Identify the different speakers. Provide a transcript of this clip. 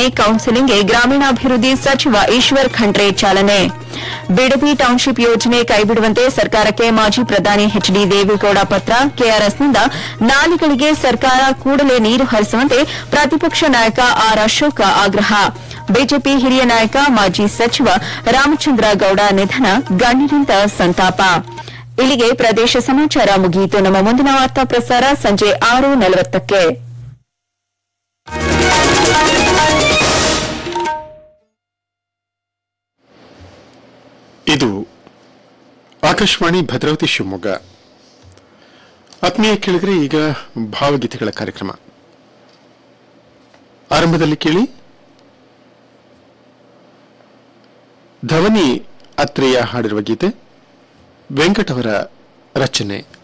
Speaker 1: ಕೌನ್ಸಿಲಿಂಗ್ಗೆ ಗ್ರಾಮೀಣಾಭಿವೃದ್ಧಿ ಸಚಿವ ಈಶ್ವರ್ ಖಂಡ್ರೆ ಚಾಲನೆ ಬಿಡದಿ ಟೌನ್ಶಿಪ್ ಯೋಜನೆ ಕೈಬಿಡುವಂತೆ ಸರ್ಕಾರಕ್ಕೆ ಮಾಜಿ ಪ್ರಧಾನಿ ಎಚ್ ಡಿ ದೇವೇಗೌಡ ಪತ್ರ ಕೆಆರ್ಎಸ್ನಿಂದ ನಾಲೆಗಳಿಗೆ ಸರ್ಕಾರ ಕೂಡಲೇ ನೀರು ಹರಿಸುವಂತೆ ಪ್ರತಿಪಕ್ಷ ನಾಯಕ ಆರ್ ಅಶೋಕ ಆಗ್ರಹ ಬಿಜೆಪಿ ಹಿರಿಯ ನಾಯಕ ಮಾಜಿ ಸಚಿವ ರಾಮಚಂದ್ರ ಗೌಡ ನಿಧನ ಗಣ್ಯರಿಂದ ಸಂತಾಪ ಇಲ್ಲಿಗೆ ಪ್ರದೇಶ ಸಮಾಚಾರ ಮುಗಿಯಿತು ನಮ್ಮ ಮುಂದಿನ ವಾರ್ತಾ ಪ್ರಸಾರ ಸಂಜೆ ಆರು ನಲವತ್ತಕ್ಕೆ
Speaker 2: ಇದು ಆಕಾಶವಾಣಿ ಭದ್ರಾವತಿ ಶಿವಮೊಗ್ಗ ಆತ್ಮೀಯ ಕೇಳಿದ್ರೆ ಈಗ ಭಾವಗೀತೆಗಳ ಕಾರ್ಯಕ್ರಮ ಆರಂಭದಲ್ಲಿ ಕೇಳಿ ಧವನಿ ಅತ್ರೇಯ ಹಾಡಿರುವ ಗೀತೆ ವೆಂಕಟ್ ಅವರ ರಚನೆ